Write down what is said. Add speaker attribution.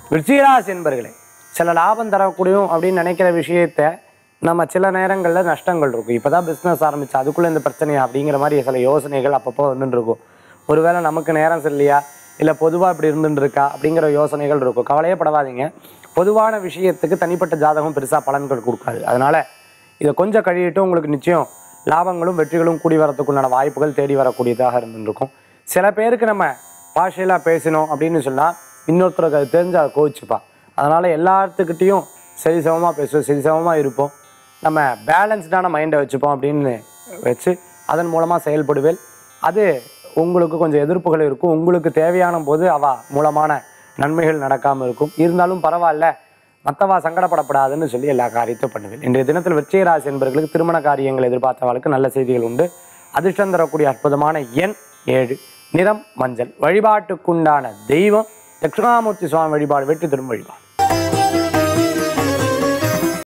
Speaker 1: விருச்சிகராசி என்பர்களே சில லாபம் தரக்கூடியும் அப்படின்னு நினைக்கிற விஷயத்த நம்ம சில நேரங்களில் நஷ்டங்கள் இருக்கும் இப்போ தான் பிஸ்னஸ் ஆரம்பிச்சு அதுக்குள்ளே இந்த பிரச்சனையா அப்படிங்கிற மாதிரி சில யோசனைகள் அப்பப்போ வந்துட்டு இருக்கும் ஒருவேளை நமக்கு நேரம் சரியில்லையா இல்லை பொதுவாக இப்படி இருந்துட்டு இருக்கா அப்படிங்கிற யோசனைகள் இருக்கும் கவலையே படாதீங்க பொதுவான விஷயத்துக்கு தனிப்பட்ட ஜாதகம் பெருசாக பலன்கள் கொடுக்காது அதனால இதை கொஞ்சம் கழியிட்டு உங்களுக்கு நிச்சயம் லாபங்களும் வெற்றிகளும் கூடி வரத்துக்குண்டான வாய்ப்புகள் தேடி வரக்கூடியதாக இருந்துருக்கும் சில பேருக்கு நம்ம பாஷையெல்லாம் பேசினோம் அப்படின்னு சொன்னால் இன்னொருத்தருக்கு அது தெரிஞ்சு அதை கோவிச்சுப்பா அதனால் எல்லாத்துக்கிட்டேயும் சரிசமமாக பேசுவோம் சரிசமமாக இருப்போம் நம்ம பேலன்ஸ்டான மைண்டை வச்சுப்போம் அப்படின்னு வச்சு அதன் மூலமாக செயல்படுவேல் அது உங்களுக்கு கொஞ்சம் எதிர்ப்புகள் இருக்கும் உங்களுக்கு தேவையான போது அவ மூலமான நன்மைகள் நடக்காமல் இருக்கும் இருந்தாலும் பரவாயில்ல மற்றவா சங்கடப்படப்படாதுன்னு சொல்லி எல்லா காரியத்தையும் பண்ணுவேன் இன்றைய தினத்தில் விருச்சிக ராசி என்பவர்களுக்கு திருமண காரியங்கள் எதிர்பார்த்தவர்களுக்கு நல்ல செய்திகள் உண்டு அதிர்ஷ்டம் தரக்கூடிய அற்புதமான எண் ஏழு நிறம் மஞ்சள் வழிபாட்டுக்குண்டான தெய்வம் தட்சிணாமூர்த்தி சுவாமி வழிபாடு வெற்றி தரும் வழிபாடு